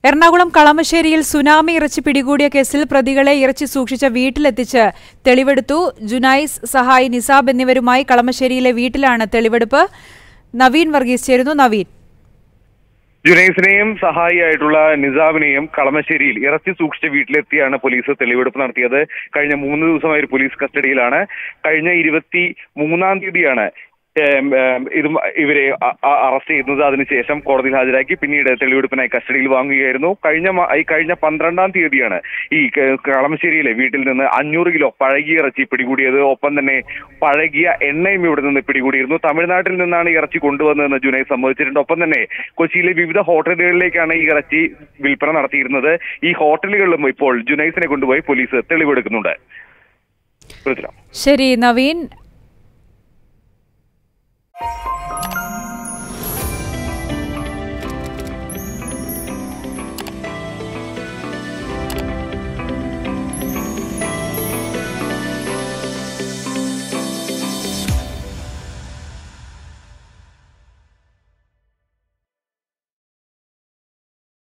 Ernakulam കളമശ്ശേരിയിൽ tsunami ഇറച്ചി പിടികൂടിയ കേസിൽ പ്രതികളെ ഇറച്ചി സൂക്ഷിച്ച വീട്ടിലെത്തിച്ച് തെളിവെടുത്തു ജുനൈസ് സഹായി നിസാബ് എന്നിവരുമായി കളമശ്ശേരിയിലെ വീട്ടിലാണ് തെളിവെടുപ്പ് നവീൻ വർഗീസ് ചേരുന്നു നവീൻ ജുനൈസിനെയും സഹായിയായിട്ടുള്ള നിസാബിനെയും കളമശ്ശേരിയിൽ ഇറച്ചി സൂക്ഷിച്ച വീട്ടിലെത്തിയാണ് പോലീസ് തെളിവെടുപ്പ് നടത്തിയത് കഴിഞ്ഞ മൂന്ന് ദിവസമായി ഒരു പോലീസ് കസ്റ്റഡിയിലാണ് കഴിഞ്ഞ ഇരുപത്തി മൂന്നാം തീയതിയാണ് ഏം, ഏം, ഇത് ഇവരെ അ- അ- അറസ്റ്റ് ചെയ്യുന്നത് അതിനുശേഷം കോടതിയിൽ ഹാജരാക്കി പിന്നീട് തെളിവെടുപ്പിനായി കസ്റ്റഡിയിൽ വാങ്ങുകയായിരുന്നു കഴിഞ്ഞ മ- ഈ കഴിഞ്ഞ പന്ത്രണ്ടാം തീയതിയാണ് ഈ ക- കളമശ്ശേരിയിലെ വീട്ടിൽ നിന്ന് അഞ്ഞൂറ് കിലോ പഴകിയ ഇറച്ചി പിടികൂടിയത് ഒപ്പം തന്നെ പഴകിയ എണ്ണയും ഇവിടെ നിന്ന് പിടികൂടിയിരുന്നു തമിഴ്നാട്ടിൽ നിന്നാണ് ഈ ഇറച്ചി കൊണ്ടുവന്നതെന്ന് ജുനൈസ് സമ്മതിച്ചിട്ടുണ്ട് ഒപ്പം തന്നെ കൊച്ചിയിലെ വിവിധ ഹോട്ടലുകളിലേക്കാണ് ഈ ഇറച്ചി വിൽപ്പന നടത്തിയിരുന്നത് ഈ ഹോട്ടലുകളിലും ഇപ്പോൾ ജുനൈസിനെ കൊണ്ടുപോയി പോലീസ് തെളിവെടുക്കുന്നുണ്ട് പൃഥ്വിരാജ്. ശരി നവീൻ